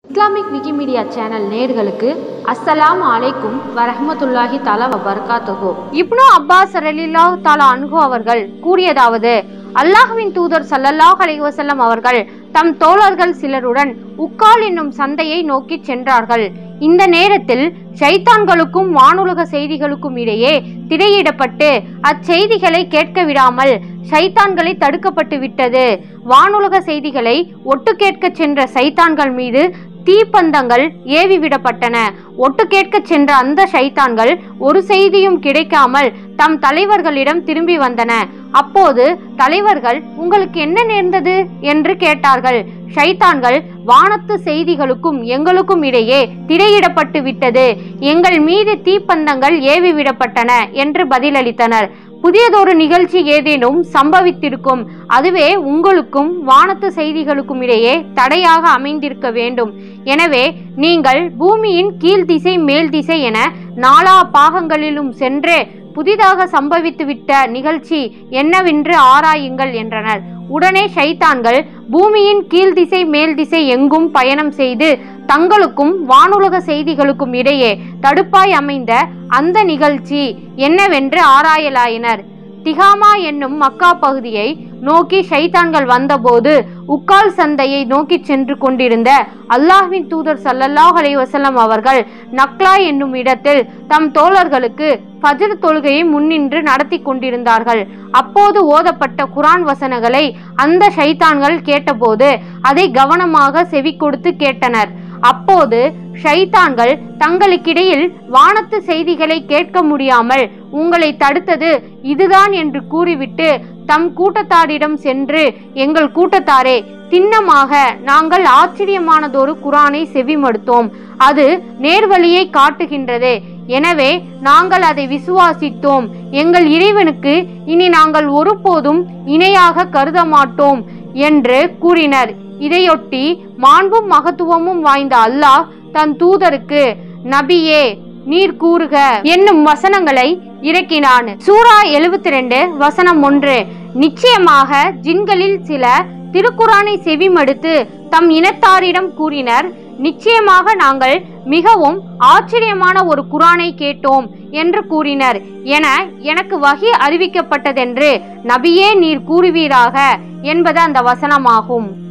Islamic Wikimedia channel நேர்களுக்கு அஸ்ஸலாமு அலைக்கும் வரஹ்மத்துல்லாஹி தஆலா வபரகாத்துஹு இப்னு அப்பாஸ் ரலில்லாஹு தஆலா அன்ஹு அவர்கள் கூறியதாவது அல்லாஹ்வின் தூதர் ஸல்லல்லாஹு அலைஹி வஸல்லம் அவர்கள் தம் தோழர்கள் சிலருடன் உக்கால் என்னும் சந்தையை நோக்கிச் சென்றார்கள் இந்த நேரத்தில் ஷைத்தான்களுக்கும் வானுலக செய்திகளுக்கும் இடையே திரையிடப்பட்டு அச்செய்திகளை கேட்க விடாமல் சைத்தான்களை தடுக்கப்பட்டு விட்டது வானுலக செய்திகளை ஒட்டு கேட்கச் சென்ற சைத்தான்கள் மீது தீப்பந்தங்கள் ஏவி விடப்பட்டன ஒட்டு கேட்கச் சென்ற அந்த ஷைத்தான்கள் ஒரு செய்தியும் கிடைக்காமல் தம் தலைவர்களிடம் திரும்பி வந்தன அப்போது தலைவர்கள் உங்களுக்கு என்ன நேர்ந்தது என்று கேட்டார்கள் ஷைத்தான்கள் வானத்து செய்திகளுக்கும் எங்களுக்கும் இடையே திரையிடப்பட்டு விட்டது எங்கள் மீது தீப்பந்தங்கள் ஏவி விடப்பட்டன என்று பதிலளித்தனர் புதியதொரு நிகழ்ச்சி ஏதேனும் சம்பவித்திருக்கும் அதுவே உங்களுக்கும் வானத்து செய்திகளுக்கும் இடையே தடையாக அமைந்திருக்க வேண்டும் எனவே நீங்கள் பூமியின் கீழ் திசை மேல் திசை என நாலா பாகங்களிலும் சென்று புதிதாக சம்பவித்துவிட்ட நிகழ்ச்சி என்னவென்று ஆராயுங்கள் என்றனர் உடனே ஷைத்தான்கள் பூமியின் கீழ் திசை மேல் திசை எங்கும் பயணம் செய்து தங்களுக்கும் வானுலக செய்திகளுக்கும் இடையே தடுப்பாய் அமைந்த அந்த நிகழ்ச்சி என்னவென்று ஆராயலாயினர் திகாமா என்னும் மக்கா பகுதியை நோக்கி ஷைத்தான்கள் வந்தபோது உக்கால் சந்தையை நோக்கி சென்று கொண்டிருந்த அல்லாஹ்வின் தூதர் ஸல்லல்லாஹு அலைஹி வஸல்லம் அவர்கள் நக்லா என்னும் இடத்தில் தம் தோழர்களுக்கு ஃபஜ்ர் தொழுகையை முன்னின்று நடத்தி கொண்டிருந்தார்கள் அப்போது ஓதப்பட்ட குரான் வசனங்களை அந்த ஷைத்தான்கள் கேட்டபோது அதை கவனமாக செவி கொடுத்து கேட்டனர் அப்போது ஷைத்தான்கள் தங்களுக்கிடையில் வானத்து செய்திகளை கேட்க முடியாமல் உங்களை தடுத்தது இதுதான் என்று கூறிவிட்டு தம் கூட்டத்தாரிடம் சென்று எங்கள் கூட்டத்தாரே திண்ணமாக நாங்கள் ஆச்சரியமானதொரு குரானை செவிமடுத்தோம் அது நேர்வழியை காட்டுகின்றது எனவே நாங்கள் அதை விசுவாசித்தோம் எங்கள் இறைவனுக்கு இனி நாங்கள் ஒருபோதும் இணையாக கருத மாட்டோம் என்று கூறினர் இதையொட்டி மாண்பும் மகத்துவமும் வாய்ந்த அல்லாஹ் தன் தூதருக்கு நபியே நீர் கூறுக என்னும் வசனங்களை இறக்கினான் சூரா எழுபத்தி ரெண்டு வசனம் ஒன்று நிச்சயமாக ஜின்களில் சில திருக்குரானை செவிமடுத்து தம் இனத்தாரிடம் கூறினர் நிச்சயமாக நாங்கள் மிகவும் ஆச்சரியமான ஒரு குரானை கேட்டோம் என்று கூறினர் என எனக்கு வகி அறிவிக்கப்பட்டதென்று நபியே நீர் கூறுவீராக என்பது அந்த வசனமாகும்